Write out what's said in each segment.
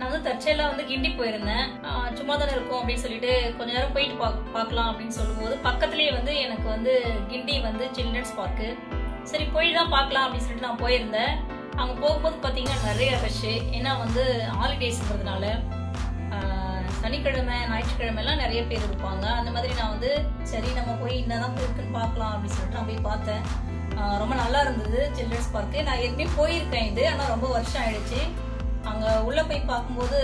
நான் வந்து தற்செயலா வந்து கிண்டி போயிருந்தேன் ஆஹ் சும்மா தானே இருக்கும் அப்படின்னு சொல்லிட்டு கொஞ்ச நேரம் போயிட்டு பாக்- பார்க்கலாம் அப்படின்னு சொல்லும்போது பக்கத்துலயே வந்து எனக்கு வந்து கிண்டி வந்து சில்ட்ரன்ஸ் பார்க்கு சரி போய் தான் பார்க்கலாம் அப்படின்னு சொல்லிட்டு நான் போயிருந்தேன் அங்கே போகும்போது பார்த்தீங்கன்னா நிறைய ரஷ்ஷு ஏன்னா வந்து ஹாலிடேஸ்ங்கிறதுனால ஆஹ் சனிக்கிழமை ஞாயிற்றுக்கிழமை எல்லாம் நிறைய பேர் இருப்பாங்க அந்த மாதிரி நான் வந்து சரி நம்ம போய் என்னதான் இருக்குன்னு பார்க்கலாம் அப்படின்னு சொல்லிட்டு நான் போய் பார்த்தேன் ஆஹ் ரொம்ப நல்லா இருந்தது சில்ட்ரன்ஸ் பார்க்கு நான் ஏற்கனவே போயிருக்கேன் இது ஆனால் ரொம்ப வருஷம் ஆயிடுச்சு அங்கே உள்ளே போய் பார்க்கும்போது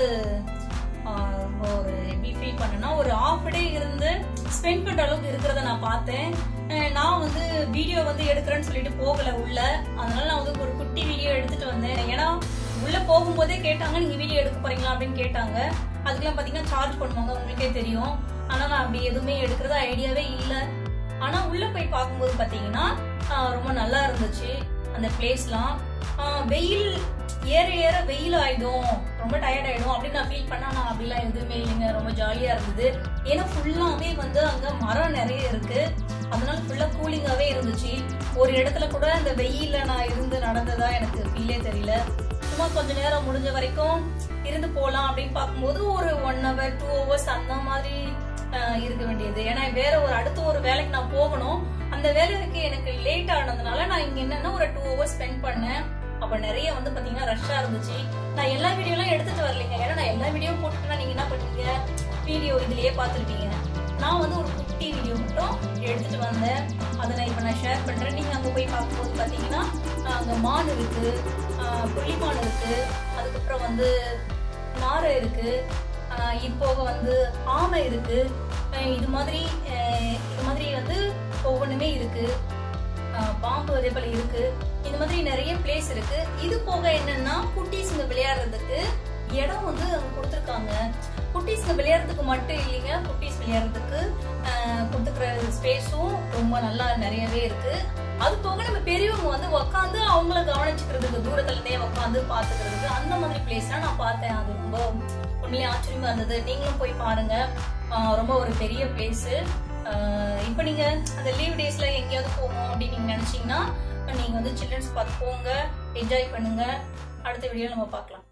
ஆஹ் ரொம்ப ஒரு எப்படி ஃபீல் பண்ணேன்னா ஒரு ஆஃப் டே இருந்து ஸ்பெண்ட் பண்ற அளவுக்கு இருக்கிறத நான் பார்த்தேன் அஹ் நான் வந்து வீடியோ வந்து எடுக்கிறேன்னு சொல்லிட்டு போகல உள்ள அதனால நான் வந்து ஒரு குட்டி வீடியோ எடுத்துட்டு வந்தேன் ஏன்னா உள்ள போகும்போதே கேட்டாங்க நீங்க வீடியோ எடுக்க போறீங்களா அப்படின்னு கேட்டாங்க அதுக்கெல்லாம் பாத்தீங்கன்னா சார்ஜ் பண்ணுவாங்க உங்களுக்கே தெரியும் ஆனா நான் அப்படி எதுவுமே எடுக்கிறது ஐடியாவே இல்ல ஆனா உள்ள போய் பார்க்கும்போது பாத்தீங்கன்னா ஆஹ் ரொம்ப நல்லா இருந்துச்சு அந்த பிளேஸ்லாம் வெயில் ஏற ஏற வெயில் ஆயிடும் ரொம்ப டயர்ட் ஆயிடும் அப்படின்னு நான் ஃபீல் பண்ணா நான் அப்படிலாம் எதுவுமே இல்லைங்க ரொம்ப ஜாலியா இருந்தது ஏன்னா ஃபுல்லாவே வந்து அங்க மரம் நிறைய இருக்கு அதனால ஃபுல்லா கூலிங்காவே இருந்துச்சு ஒரு இடத்துல கூட இந்த வெயில்ல நான் இருந்து நடந்ததா எனக்கு ஃபீலே தெரியல சும்மா கொஞ்ச நேரம் முடிஞ்ச வரைக்கும் இருந்து போலாம் அப்படின்னு பார்க்கும்போது ஒரு ஒன் ஹவர் டூ ஹவர்ஸ் அந்த மாதிரி ஆஹ், இருக்க வேண்டியது ஏன்னா வேற ஒரு அடுத்த ஒரு வேலைக்கு நான் போகணும் அந்த வேலைக்கு எனக்கு லேட் ஆனதுனால நான் இங்க என்னன்னா ஒரு டூ ஹவர்ஸ் ஸ்பெண்ட் பண்ணேன் அப்ப நிறைய வந்து பாத்தீங்கன்னா ரஷ்ஷா இருந்துச்சு நான் எல்லா வீடியோலாம் எடுத்துட்டு வரலைங்க ஏன்னா நான் எல்லா வீடியோ போட்டுட்டேன்னா நீங்க என்ன பண்ணுவீங்க வீடியோ இதுலயே பார்த்துருப்பீங்க நான் வந்து ஒரு குட்டி வீடியோ மட்டும் எடுத்துட்டு வந்தேன் அதை நான் இப்போ நான் ஷேர் பண்றேன் நீங்க அங்க போய் பார்க்கும்போது பாத்தீங்கன்னா அங்க மான் இருக்கு ஆஹ் புள்ளிமான் இருக்கு அதுக்கப்புறம் வந்து நாரை இருக்கு ஆஹ் இது போக வந்து ஆமை இருக்கு ஆஹ் இது மாதிரி ஆஹ் இது மாதிரி வந்து ஒவ்வொன்றுமே இருக்கு ஆஹ் பாம்பு அதே போல இருக்கு இந்த மாதிரி நிறைய பிளேஸ் இருக்கு இது போக என்னன்னா குட்டீஸுங்க விளையாடுறதுக்கு இடம் வந்து அங்க கொடுத்துருக்காங்க குட்டீஸ்ங்க விளையாடுறதுக்கு மட்டும் இல்லைங்க குட்டீஸ் விளையாடுறதுக்கு ஆஹ் கொடுத்துக்கிற ஸ்பேஸும் ரொம்ப நல்லா நிறையவே இருக்கு அது போக நம்ம பெரியவங்க வந்து உட்காந்து அவங்கள கவனிச்சுக்கிறதுக்கு தூரத்துல இருந்தே உட்காந்து பாத்துக்கிறதுக்கு அந்த மாதிரி பிளேஸ்லாம் நான் பார்த்தேன் அது ரொம்ப உண்மையிலே ஆச்சரியமா இருந்தது நீங்களும் போய் பாருங்க ஆஹ் ரொம்ப ஒரு பெரிய பிளேஸ் இப்போ நீங்க அந்த லீவ் டேஸ்ல எங்கேயாவது போகணும் அப்படின்னு நீங்க நினைச்சீங்கன்னா நீங்க வந்து சில்ட்ரன்ஸ் பார்க் போங்க என்ஜாய் பண்ணுங்க அடுத்த வீடியோ நம்ம பார்க்கலாம்